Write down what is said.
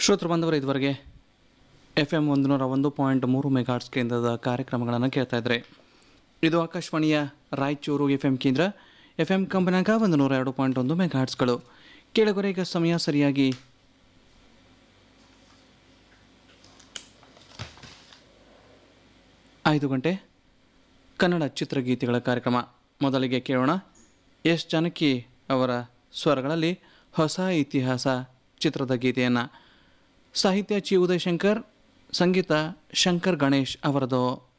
ಶ್ರೋತೃ ಬಂದವರು ಇದುವರೆಗೆ ಎಫ್ ಎಮ್ ಒಂದು ನೂರ ಒಂದು ಪಾಯಿಂಟ್ ಮೂರು ಮೆಗಾಟ್ಸ್ ಕೇಂದ್ರದ ಕಾರ್ಯಕ್ರಮಗಳನ್ನು ಕೇಳ್ತಾ ಇದ್ದಾರೆ ಇದು ಆಕಾಶವಾಣಿಯ ರಾಯಚೂರು ಎಫ್ ಎಂ ಕೇಂದ್ರ ಎಫ್ ಎಂ ಕಂಪನಾಗ ಒಂದು ನೂರ ಎರಡು ಪಾಯಿಂಟ್ ಒಂದು ಮೆಗಾಟ್ಸ್ಗಳು ಕೇಳಗೊರೆ ಈಗ ಸಮಯ ಸರಿಯಾಗಿ ಐದು ಗಂಟೆ ಕನ್ನಡ ಚಿತ್ರಗೀತೆಗಳ ಕಾರ್ಯಕ್ರಮ ಮೊದಲಿಗೆ ಕೇಳೋಣ ಎಸ್ ಜಾನಕಿ ಅವರ ಸ್ವರಗಳಲ್ಲಿ ಹೊಸ ಇತಿಹಾಸ ಚಿತ್ರದ ಗೀತೆಯನ್ನು ಸಾಹಿತ್ಯ ಚಿ ಉದಯಶಂಕರ್ ಸಂಗೀತ ಶಂಕರ್ ಗಣೇಶ್ ಅವರದು